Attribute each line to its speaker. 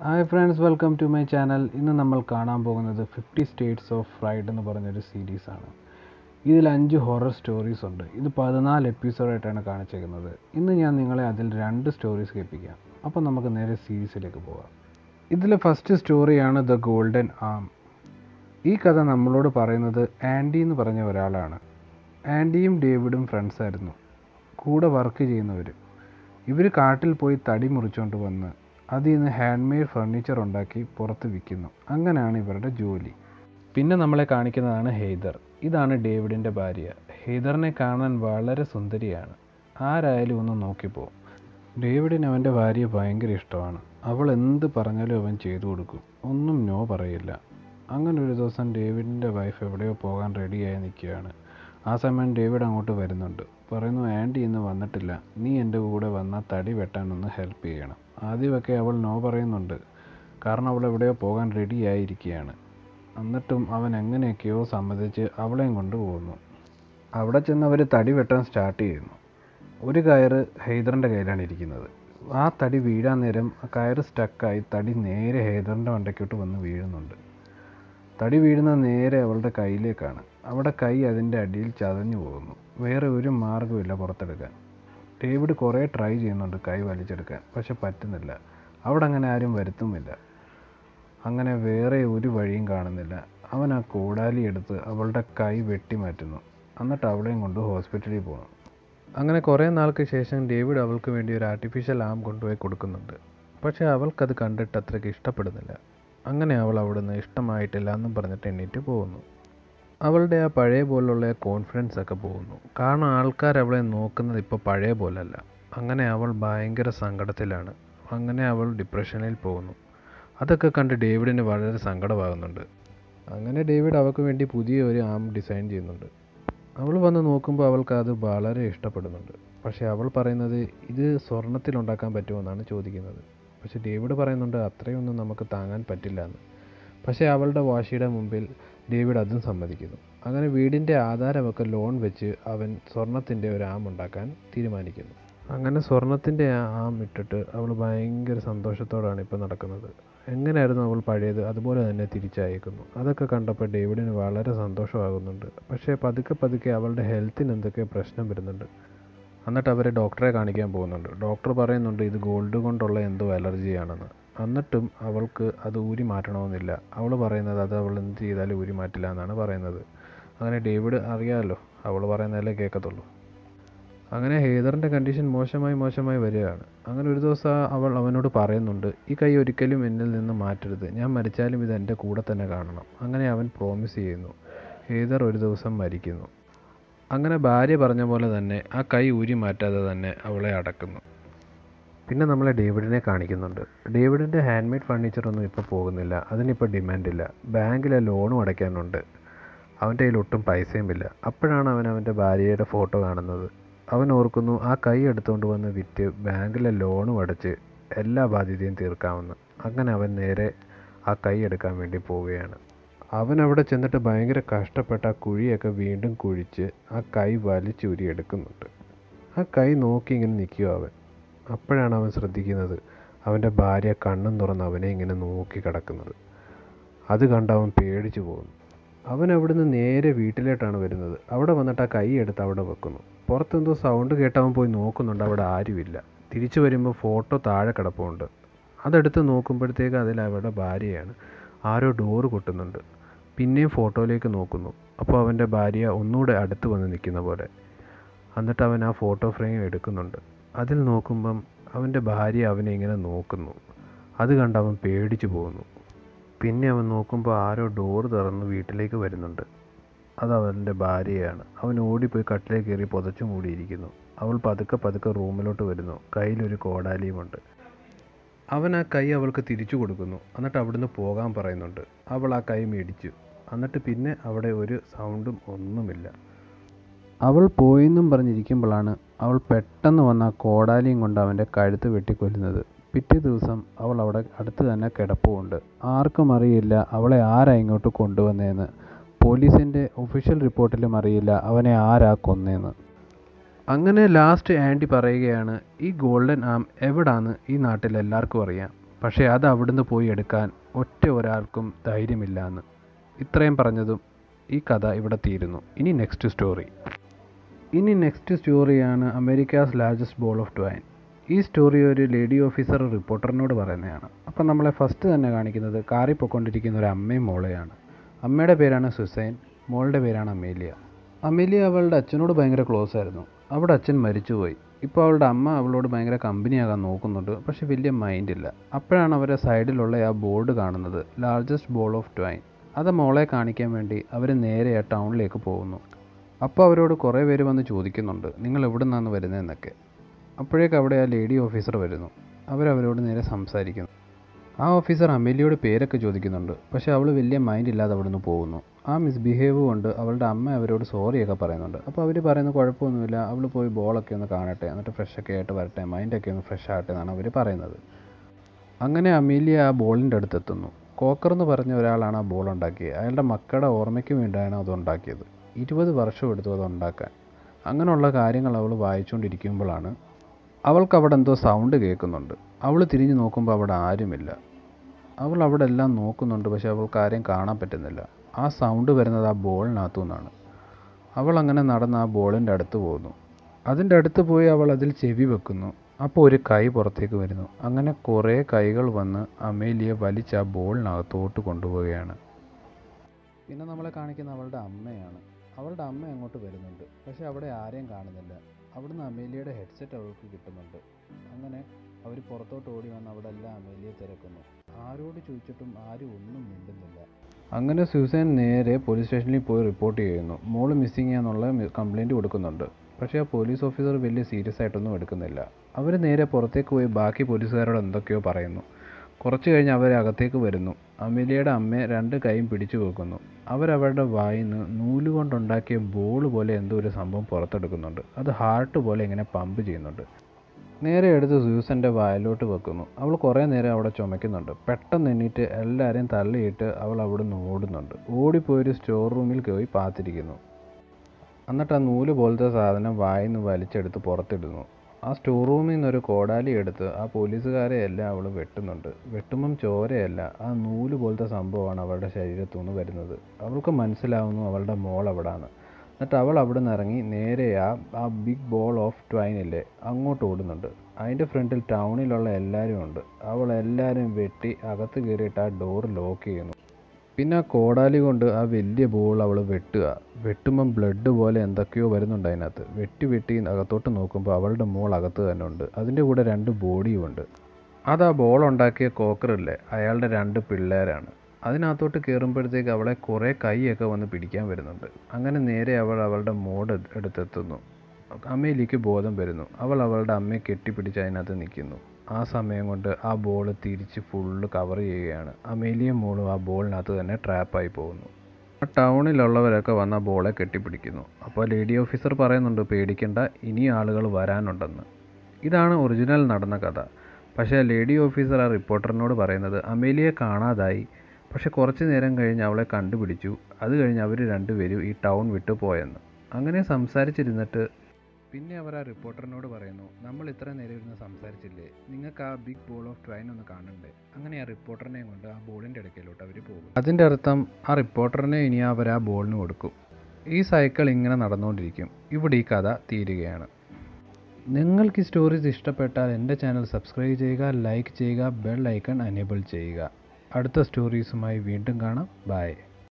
Speaker 1: hi friends welcome to my channel ഇന്ന് നമ്മൾ കാണാൻ പോകുന്നത് ഫിഫ്റ്റി സ്റ്റേറ്റ്സ് ഓഫ് ഫ്രൈഡ് എന്ന് പറഞ്ഞൊരു സീരീസാണ് ഇതിൽ അഞ്ച് ഹൊറർ സ്റ്റോറീസ് ഉണ്ട് ഇത് പതിനാല് എപ്പിസോഡായിട്ടാണ് കാണിച്ചേക്കുന്നത് ഇന്ന് ഞാൻ നിങ്ങളെ അതിൽ രണ്ട് സ്റ്റോറീസ് കേൾപ്പിക്കാം അപ്പോൾ നമുക്ക് നേരെ സീരീസിലേക്ക് പോകാം ഇതിലെ ഫസ്റ്റ് സ്റ്റോറിയാണ് ദ ഗോൾഡൻ ആം ഈ കഥ നമ്മളോട് പറയുന്നത് ആൻഡി എന്ന് പറഞ്ഞ ഒരാളാണ് ആൻഡിയും ഡേവിഡും ഫ്രണ്ട്സ് ആയിരുന്നു കൂടെ വർക്ക് ചെയ്യുന്നവർ ഇവർ കാട്ടിൽ പോയി തടി മുറിച്ചുകൊണ്ട് വന്ന് അതിൽ നിന്ന് ഹാൻഡ് മെയ്ഡ് ഫർണിച്ചർ ഉണ്ടാക്കി പുറത്ത് വിൽക്കുന്നു അങ്ങനെയാണ് ഇവരുടെ ജോലി പിന്നെ നമ്മളെ കാണിക്കുന്നതാണ് ഹെയ്ദർ ഇതാണ് ഡേവിഡിൻ്റെ ഭാര്യ ഹെയ്ദറിനെ കാണാൻ വളരെ സുന്ദരിയാണ് ആരായാലും ഒന്ന് നോക്കിപ്പോവും ഡേവിഡിന് അവൻ്റെ ഭാര്യയെ ഭയങ്കര ഇഷ്ടമാണ് അവൾ എന്ത് പറഞ്ഞാലും അവൻ ചെയ്തു കൊടുക്കും ഒന്നും നോ പറയില്ല അങ്ങനെ ഒരു ദിവസം ഡേവിഡിൻ്റെ വൈഫ് എവിടെയോ പോകാൻ റെഡിയായി നിൽക്കുകയാണ് ആ സമയം ഡേവിഡ് അങ്ങോട്ട് വരുന്നുണ്ട് പറയുന്നു ആൻറ്റി ഇന്ന് വന്നിട്ടില്ല നീ എൻ്റെ കൂടെ വന്നാൽ തടി വെട്ടാനൊന്ന് ഹെൽപ്പ് ചെയ്യണം ആദ്യമൊക്കെ അവൾ നോ പറയുന്നുണ്ട് കാരണം അവൾ എവിടെയോ പോകാൻ റെഡിയായിരിക്കുകയാണ് എന്നിട്ടും അവൻ എങ്ങനെയൊക്കെയോ സമ്മതിച്ച് അവളെയും കൊണ്ട് പോകുന്നു അവിടെ ചെന്ന് അവർ തടി വെട്ടാൻ സ്റ്റാർട്ട് ചെയ്യുന്നു ഒരു കയറ് ഹൈദറിൻ്റെ കയ്യിലാണ് ഇരിക്കുന്നത് ആ തടി വീഴാൻ നേരം ആ കയറ് സ്റ്റക്കായി തടി നേരെ ഹൈദറിൻ്റെ മണ്ടയ്ക്കോട്ട് വന്ന് വീഴുന്നുണ്ട് തടി വീഴുന്ന നേരെ അവളുടെ കയ്യിലേക്കാണ് അവിടെ കൈ അതിൻ്റെ അടിയിൽ ചതഞ്ഞു പോകുന്നു വേറെ ഒരു മാർഗ്ഗമില്ല പുറത്തെടുക്കാൻ ഡേവിഡ് കുറേ ട്രൈ ചെയ്യുന്നുണ്ട് കൈ വലിച്ചെടുക്കാൻ പക്ഷെ പറ്റുന്നില്ല അവിടെ അങ്ങനെ ആരും വരുത്തുമില്ല അങ്ങനെ വേറെ ഒരു വഴിയും കാണുന്നില്ല അവൻ ആ കൂടാലി എടുത്ത് അവളുടെ കൈ വെട്ടി മാറ്റുന്നു എന്നിട്ട് അവളെയും കൊണ്ട് ഹോസ്പിറ്റലിൽ പോകുന്നു അങ്ങനെ കുറേ നാൾക്ക് ശേഷം ഡേവിഡ് അവൾക്ക് വേണ്ടി ഒരു ആർട്ടിഫിഷ്യൽ ആം കൊണ്ടുപോയി കൊടുക്കുന്നുണ്ട് പക്ഷേ അവൾക്കത് കണ്ടിട്ട് അത്രയ്ക്ക് ഇഷ്ടപ്പെടുന്നില്ല അങ്ങനെ അവൾ അവിടുന്ന് ഇഷ്ടമായിട്ടില്ല എന്നും പറഞ്ഞിട്ട് എണ്ണീറ്റ് പോകുന്നു അവളുടെ ആ പഴയ പോലുള്ള കോൺഫിഡൻസ് ഒക്കെ പോകുന്നു കാരണം ആൾക്കാർ അവളെ നോക്കുന്നത് ഇപ്പോൾ പഴയ പോലല്ല അങ്ങനെ അവൾ ഭയങ്കര സങ്കടത്തിലാണ് അങ്ങനെ അവൾ ഡിപ്രഷനിൽ പോകുന്നു അതൊക്കെ കണ്ട് ഡേവിഡിന് വളരെ സങ്കടമാകുന്നുണ്ട് അങ്ങനെ ഡേവിഡ് അവൾക്ക് വേണ്ടി പുതിയ ഒരു ആം ഡിസൈൻ ചെയ്യുന്നുണ്ട് അവൾ വന്ന് നോക്കുമ്പോൾ അവൾക്ക് അത് വളരെ ഇഷ്ടപ്പെടുന്നുണ്ട് പക്ഷേ അവൾ പറയുന്നത് ഇത് സ്വർണത്തിൽ ഉണ്ടാക്കാൻ പറ്റുമെന്നാണ് ചോദിക്കുന്നത് പക്ഷേ ഡേവിഡ് പറയുന്നുണ്ട് അത്രയൊന്നും നമുക്ക് താങ്ങാൻ പറ്റില്ല എന്ന് പക്ഷേ അവളുടെ വാശിയുടെ മുമ്പിൽ ഡേവിഡ് അതും സമ്മതിക്കുന്നു അങ്ങനെ വീടിൻ്റെ ആധാരമൊക്കെ ലോൺ വെച്ച് അവൻ സ്വർണത്തിൻ്റെ ഒരു ആം ഉണ്ടാക്കാൻ തീരുമാനിക്കുന്നു അങ്ങനെ സ്വർണത്തിൻ്റെ ആ ആം ഇട്ടിട്ട് അവൾ ഭയങ്കര സന്തോഷത്തോടാണ് ഇപ്പോൾ നടക്കുന്നത് എങ്ങനെയായിരുന്നു അവൾ പഴയത് അതുപോലെ തന്നെ തിരിച്ചയക്കുന്നു അതൊക്കെ കണ്ടപ്പോൾ ഡേവിഡിന് വളരെ സന്തോഷമാകുന്നുണ്ട് പക്ഷേ പതുക്കെ പതുക്കെ അവളുടെ ഹെൽത്തിന് എന്തൊക്കെ പ്രശ്നം വരുന്നുണ്ട് എന്നിട്ട് അവരെ ഡോക്ടറെ കാണിക്കാൻ പോകുന്നുണ്ട് ഡോക്ടർ പറയുന്നുണ്ട് ഇത് ഗോൾഡ് കൊണ്ടുള്ള എന്തോ അലർജിയാണെന്ന് എന്നിട്ടും അവൾക്ക് അത് ഊരി മാറ്റണമെന്നില്ല അവൾ പറയുന്നത് അത് അവൾ എന്ത് ചെയ്താലും ഊരി മാറ്റില്ല എന്നാണ് പറയുന്നത് അങ്ങനെ ഡേവിഡ് അറിയാമല്ലോ അവൾ പറയുന്നതല്ലേ കേൾക്കത്തുള്ളൂ അങ്ങനെ ഹേദറിൻ്റെ കണ്ടീഷൻ മോശമായി മോശമായി വരികയാണ് അങ്ങനെ ഒരു ദിവസം അവൾ അവനോട് പറയുന്നുണ്ട് ഈ കൈ ഒരിക്കലും എന്നിൽ നിന്ന് മാറ്റരുത് ഞാൻ മരിച്ചാലും ഇത് എൻ്റെ കൂടെ തന്നെ കാണണം അങ്ങനെ അവൻ പ്രോമിസ് ചെയ്യുന്നു ഹേദർ ഒരു ദിവസം മരിക്കുന്നു അങ്ങനെ ഭാര്യ പറഞ്ഞ പോലെ തന്നെ ആ കൈ ഊരി മാറ്റാതെ തന്നെ അവളെ അടക്കുന്നു പിന്നെ നമ്മളെ ഡേവിഡിനെ കാണിക്കുന്നുണ്ട് ഡേവിഡിൻ്റെ ഹാൻഡ് മെയ്ഡ് ഫർണിച്ചർ ഒന്നും ഇപ്പോൾ പോകുന്നില്ല അതിനിപ്പോൾ ഡിമാൻഡില്ല ബാങ്കിലെ ലോണും അടയ്ക്കാനുണ്ട് അവൻ്റെ കയ്യിൽ ഒട്ടും പൈസയും ഇല്ല അപ്പോഴാണ് അവൻ അവൻ്റെ ഭാര്യയുടെ ഫോട്ടോ കാണുന്നത് അവൻ ഓർക്കുന്നു ആ കൈ എടുത്തുകൊണ്ട് വന്ന് വിറ്റ് ബാങ്കിലെ ലോണും അടച്ച് എല്ലാ ബാധ്യതയും തീർക്കാമെന്ന് അങ്ങനെ അവൻ നേരെ ആ കൈ എടുക്കാൻ വേണ്ടി പോവുകയാണ് അവൻ അവിടെ ചെന്നിട്ട് ഭയങ്കര കഷ്ടപ്പെട്ട് ആ കുഴിയൊക്കെ വീണ്ടും കുഴിച്ച് ആ കൈ വലിച്ചൂരി എടുക്കുന്നുണ്ട് ആ കൈ നോക്കി ഇങ്ങനെ നിൽക്കുക അവൻ അപ്പോഴാണ് അവൻ ശ്രദ്ധിക്കുന്നത് അവൻ്റെ ഭാര്യ കണ്ണും തുറന്ന് അവനെ ഇങ്ങനെ നോക്കി കിടക്കുന്നത് അത് കണ്ട് അവൻ പേടിച്ചു പോകുന്നു അവൻ അവിടുന്ന് നേരെ വീട്ടിലോട്ടാണ് വരുന്നത് അവിടെ വന്നിട്ട് ആ കൈ എടുത്ത് അവിടെ വെക്കുന്നു പുറത്തെന്തോ സൗണ്ട് കേട്ട് അവൻ പോയി നോക്കുന്നുണ്ട് അവിടെ ആരുമില്ല തിരിച്ചു വരുമ്പോൾ ഫോട്ടോ താഴെ കിടപ്പുണ്ട് അതെടുത്ത് നോക്കുമ്പോഴത്തേക്ക് അതിൽ അവരുടെ ഭാര്യയാണ് ആരോ ഡോറ് കൊട്ടുന്നുണ്ട് പിന്നെയും ഫോട്ടോയിലേക്ക് നോക്കുന്നു അപ്പോൾ അവൻ്റെ ഭാര്യ ഒന്നുകൂടെ അടുത്ത് വന്ന് നിൽക്കുന്ന പോലെ എന്നിട്ട് അവൻ ആ ഫോട്ടോ ഫ്രെയിം എടുക്കുന്നുണ്ട് അതിൽ നോക്കുമ്പം അവൻ്റെ ഭാര്യ അവനെ ഇങ്ങനെ നോക്കുന്നു അത് കണ്ട് അവൻ പേടിച്ചു പോകുന്നു പിന്നെ അവൻ നോക്കുമ്പോൾ ആരോ ഡോർ തുറന്ന് വീട്ടിലേക്ക് വരുന്നുണ്ട് അത് അവൻ്റെ ഭാര്യയാണ് അവൻ ഓടിപ്പോയി കട്ടിലേക്ക് കയറി പുതച്ചു മൂടിയിരിക്കുന്നു അവൾ പതുക്കെ പതുക്കെ റൂമിലോട്ട് വരുന്നു കയ്യിലൊരു കോടാലിയുമുണ്ട് അവൻ ആ കൈ അവൾക്ക് തിരിച്ചു കൊടുക്കുന്നു എന്നിട്ട് അവിടുന്ന് പോകാൻ പറയുന്നുണ്ട് അവൾ ആ കൈ മേടിച്ചു എന്നിട്ട് പിന്നെ അവിടെ ഒരു സൗണ്ടും ഒന്നുമില്ല അവൾ പോയെന്നും പറഞ്ഞിരിക്കുമ്പോഴാണ് അവൾ പെട്ടെന്ന് വന്ന ആ കോടാലിയും കൊണ്ട് അവൻ്റെ കഴുത്ത് വെട്ടിക്കൊല്ലുന്നത് പിറ്റേ ദിവസം അവൾ അവിടെ അടുത്ത് തന്നെ കിടപ്പുമുണ്ട് ആർക്കും അറിയില്ല അവളെ ആരാ ഇങ്ങോട്ട് കൊണ്ടുവന്നതെന്ന് പോലീസിൻ്റെ ഒഫീഷ്യൽ റിപ്പോർട്ടിലും അറിയില്ല അവനെ ആരാ കൊന്നതെന്ന് അങ്ങനെ ലാസ്റ്റ് ആൻറ്റി പറയുകയാണ് ഈ ഗോൾഡൻ ആം എവിടാന്ന് ഈ നാട്ടിൽ എല്ലാവർക്കും അറിയാം പക്ഷേ അത് അവിടുന്ന് പോയി എടുക്കാൻ ഒറ്റ ഒരാൾക്കും ധൈര്യമില്ല എന്ന് ഇത്രയും പറഞ്ഞതും ഈ കഥ ഇവിടെ തീരുന്നു ഇനി നെക്സ്റ്റ് സ്റ്റോറി ഇനി നെക്സ്റ്റ് സ്റ്റോറിയാണ് America's largest ball of twine ഈ സ്റ്റോറി ഒരു ലേഡി ഓഫീസർ റിപ്പോർട്ടറിനോട് പറയുന്നതാണ് അപ്പം നമ്മളെ ഫസ്റ്റ് തന്നെ കാണിക്കുന്നത് കാറിൽ പൊയ്ക്കൊണ്ടിരിക്കുന്ന ഒരു അമ്മയും മോളെയാണ് അമ്മയുടെ പേരാണ് സുസൈൻ മോളുടെ പേരാണ് അമേലിയ അമേലിയ അവളുടെ അച്ഛനോട് ഭയങ്കര ക്ലോസ് ആയിരുന്നു അവിടെ അച്ഛൻ മരിച്ചുപോയി ഇപ്പോൾ അവളുടെ അമ്മ അവളോട് ഭയങ്കര കമ്പനിയാകാൻ നോക്കുന്നുണ്ട് പക്ഷെ വലിയ മൈൻഡില്ല അപ്പോഴാണ് അവരുടെ സൈഡിലുള്ള ആ ബോർഡ് കാണുന്നത് ലാർജസ്റ്റ് ബോൾ ഓഫ് ട്വൈൻ അത് മോളെ കാണിക്കാൻ വേണ്ടി അവർ നേരെ ആ ടൗണിലേക്ക് പോകുന്നു അപ്പോൾ അവരോട് കുറേ പേര് വന്ന് ചോദിക്കുന്നുണ്ട് നിങ്ങൾ എവിടെ നിന്നാണ് വരുന്നതെന്നൊക്കെ അപ്പോഴേക്ക് അവിടെ ആ ലേഡി ഓഫീസർ വരുന്നു അവരവരോട് നേരെ സംസാരിക്കുന്നു ആ ഓഫീസർ അമേലിയോട് പേരൊക്കെ ചോദിക്കുന്നുണ്ട് പക്ഷേ അവൾ വലിയ മൈൻഡ് ഇല്ലാതെ അവിടെ നിന്ന് പോകുന്നു ആ മിസ്ബിഹേവ് കൊണ്ട് അവളുടെ അമ്മ അവരോട് സോറിയൊക്കെ പറയുന്നുണ്ട് അപ്പോൾ അവർ പറയുന്ന കുഴപ്പമൊന്നുമില്ല അവൾ പോയി ബോളൊക്കെ ഒന്ന് കാണട്ടെ എന്നിട്ട് ഫ്രഷൊക്കെ ആയിട്ട് വരട്ടെ മൈൻഡൊക്കെ ഒന്ന് ഫ്രഷ് ആകട്ടെ എന്നാണ് അവർ പറയുന്നത് അങ്ങനെ അമീലിയ ആ ബോളിൻ്റെ അടുത്തെത്തുന്നു കോക്കർ എന്ന് പറഞ്ഞ ഒരാളാണ് ആ ബോൾ ഉണ്ടാക്കിയത് അയാളുടെ മക്കളുടെ ഓർമ്മയ്ക്ക് വേണ്ടിയാണ് അത് ഉണ്ടാക്കിയത് ഇരുപത് വർഷം എടുത്തു അത് ഉണ്ടാക്കാൻ അങ്ങനെയുള്ള കാര്യങ്ങൾ അവൾ വായിച്ചുകൊണ്ടിരിക്കുമ്പോഴാണ് അവൾക്ക് അവിടെ എന്തോ സൗണ്ട് കേൾക്കുന്നുണ്ട് അവൾ തിരിഞ്ഞു നോക്കുമ്പോൾ അവിടെ ആരുമില്ല അവൾ അവിടെ എല്ലാം നോക്കുന്നുണ്ട് പക്ഷെ അവൾക്ക് ആരെയും കാണാൻ പറ്റുന്നില്ല ആ സൗണ്ട് വരുന്നത് ആ ബോളിനകത്തു നിന്നാണ് അവൾ അങ്ങനെ നടന്ന് ആ ബോളിൻ്റെ അടുത്ത് പോകുന്നു അതിൻ്റെ അടുത്ത് പോയി അവൾ അതിൽ ചെവി വെക്കുന്നു അപ്പോൾ ഒരു കൈ പുറത്തേക്ക് വരുന്നു അങ്ങനെ കുറേ കൈകൾ വന്ന് അമേലിയെ വലിച്ച് ആ ബോളിനകത്തോട്ട് കൊണ്ടുപോവുകയാണ് പിന്നെ നമ്മളെ കാണിക്കുന്ന അവളുടെ അമ്മയാണ് അവളുടെ അമ്മ അങ്ങോട്ട് വരുന്നുണ്ട് പക്ഷെ അവിടെ ആരെയും കാണുന്നില്ല അവിടുന്ന് അമേലിയയുടെ ഹെഡ്സെറ്റ് അവൾക്ക് കിട്ടുന്നുണ്ട് അങ്ങനെ അവർ പുറത്തോട്ട് ഓടി വന്ന് അവിടെ എല്ലാം അമേലിയെ തിരക്കുന്നു ആരോട് ചോദിച്ചിട്ടും ആരും ഒന്നും മിണ്ടുന്നില്ല അങ്ങനെ സുസൈൻ നേരെ പോലീസ് സ്റ്റേഷനിൽ പോയി റിപ്പോർട്ട് ചെയ്യുന്നു മോള് മിസ്സിങ് എന്നുള്ള കംപ്ലൈൻറ്റ് കൊടുക്കുന്നുണ്ട് പക്ഷേ ആ പോലീസ് ഓഫീസർ വലിയ സീരിയസ് ആയിട്ടൊന്നും എടുക്കുന്നില്ല അവർ നേരെ പുറത്തേക്ക് പോയി ബാക്കി പോലീസുകാരോട് എന്തൊക്കെയോ പറയുന്നു കുറച്ച് കഴിഞ്ഞ് അവർ അകത്തേക്ക് വരുന്നു അമേലിയയുടെ അമ്മയെ രണ്ട് കൈയും പിടിച്ചു വെക്കുന്നു അവരവരുടെ വായിൽ നിന്ന് നൂല് കൊണ്ടുണ്ടാക്കിയ ബോൾ പോലെ എന്തോ ഒരു സംഭവം പുറത്തെടുക്കുന്നുണ്ട് അത് ഹാർട്ട് പോലെ ഇങ്ങനെ പമ്പ് ചെയ്യുന്നുണ്ട് നേരെ എടുത്ത് സൂസൻ്റെ വായിലോട്ട് വെക്കുന്നു അവൾ കുറേ നേരം അവിടെ ചുമയ്ക്കുന്നുണ്ട് പെട്ടെന്ന് എണ്ണീറ്റ് എല്ലാവരെയും തള്ളിയിട്ട് അവൾ അവിടെ നിന്ന് ഓടുന്നുണ്ട് ഓടിപ്പോയൊരു സ്റ്റോർ റൂമിൽ പോയി പാത്തിരിക്കുന്നു എന്നിട്ട് ആ നൂല് പോലത്തെ സാധനം വായിൽ നിന്ന് വലിച്ചെടുത്ത് പുറത്തിടുന്നു ആ സ്റ്റോർ റൂമിൽ നിന്നൊരു കോടാലി എടുത്ത് ആ പോലീസുകാരെ എല്ലാം അവൾ വെട്ടുന്നുണ്ട് വെട്ടുമ്പം ചോരയല്ല ആ നൂല് പോലത്തെ സംഭവമാണ് അവളുടെ ശരീരത്തു നിന്ന് വരുന്നത് അവൾക്ക് മനസ്സിലാവുന്നു അവളുടെ മോൾ അവിടാണ് എന്നിട്ട് അവൾ അവിടെ നിന്ന് ഇറങ്ങി നേരെ ആ ആ ബിഗ് ബോൾ ഓഫ് ട്വൈനില്ലേ അങ്ങോട്ട് ഓടുന്നുണ്ട് അതിൻ്റെ ഫ്രണ്ടിൽ ടൗണിലുള്ള എല്ലാവരും ഉണ്ട് അവൾ എല്ലാവരും വെട്ടി അകത്ത് കയറിയിട്ട് ആ ഡോർ ലോക്ക് ചെയ്യുന്നു പിന്നെ ആ കോടാലി കൊണ്ട് ആ വലിയ ബോൾ അവൾ വെട്ടുക വെട്ടുമ്പം ബ്ലഡ് പോലെ എന്തൊക്കെയോ വരുന്നുണ്ട് അതിനകത്ത് വെട്ടി വെട്ടി അകത്തോട്ട് നോക്കുമ്പോൾ അവളുടെ മോൾ അകത്ത് തന്നെ ഉണ്ട് അതിൻ്റെ കൂടെ രണ്ട് ബോഡിയും ഉണ്ട് അത് ആ ബോൾ ഉണ്ടാക്കിയ കോക്കറില്ലേ അയാളുടെ രണ്ട് പിള്ളേരാണ് അതിനകത്തോട്ട് കയറുമ്പോഴത്തേക്ക് അവളെ കുറേ കൈയൊക്കെ വന്ന് പിടിക്കാൻ വരുന്നുണ്ട് അങ്ങനെ നേരെ അവൾ അവളുടെ മോഡ് എടുത്തെത്തുന്നു അമ്മയിലേക്ക് ബോധം വരുന്നു അവൾ അവളുടെ അമ്മയെ കെട്ടിപ്പിടിച്ച് അതിനകത്ത് നിൽക്കുന്നു ആ സമയം കൊണ്ട് ആ ബോൾ തിരിച്ച് ഫുള്ള് കവർ ചെയ്യുകയാണ് അമേലിയും മോളും ആ ബോളിനകത്ത് തന്നെ ട്രാപ്പായി പോകുന്നു ആ ടൗണിലുള്ളവരൊക്കെ വന്ന ബോളെ കെട്ടിപ്പിടിക്കുന്നു അപ്പോൾ ലേഡി ഓഫീസർ പറയുന്നുണ്ട് പേടിക്കേണ്ട ഇനി ആളുകൾ വരാനുണ്ടെന്ന് ഇതാണ് ഒറിജിനൽ നടന്ന കഥ പക്ഷേ ലേഡി ഓഫീസർ ആ റിപ്പോർട്ടറിനോട് പറയുന്നത് അമേലിയെ കാണാതായി പക്ഷെ കുറച്ച് നേരം കഴിഞ്ഞ് അവളെ കണ്ടുപിടിച്ചു അത് കഴിഞ്ഞ് അവർ രണ്ടുപേരും ഈ ടൗൺ വിട്ടു പോയെന്ന് അങ്ങനെ സംസാരിച്ചിരുന്നിട്ട് പിന്നെ അവർ ആ റിപ്പോർട്ടറിനോട് പറയുന്നു നമ്മൾ ഇത്ര നേരം ഇരുന്ന് സംസാരിച്ചില്ലേ നിങ്ങൾക്ക് ആ ബിഗ് ബോൾ ഓഫ് ട്വൈൻ ഒന്ന് കാണണ്ടേ അങ്ങനെ ആ റിപ്പോർട്ടറിനെയും കൊണ്ട് ആ ബോളിൻ്റെ ഇടയ്ക്കിലോട്ട് അവർ പോകും അതിൻ്റെ അർത്ഥം ആ റിപ്പോർട്ടറിനെ ഇനി അവർ ആ ബോളിന് കൊടുക്കും ഈ സൈക്കിൾ ഇങ്ങനെ നടന്നുകൊണ്ടിരിക്കും ഇവിടെ ഈ കഥ തീരുകയാണ് നിങ്ങൾക്ക് ഈ സ്റ്റോറീസ് ഇഷ്ടപ്പെട്ടാൽ എൻ്റെ ചാനൽ സബ്സ്ക്രൈബ് ചെയ്യുക ലൈക്ക് ചെയ്യുക ബെൽ ഐക്കൺ എനേബിൾ ചെയ്യുക അടുത്ത സ്റ്റോറീസുമായി വീണ്ടും കാണാം ബൈ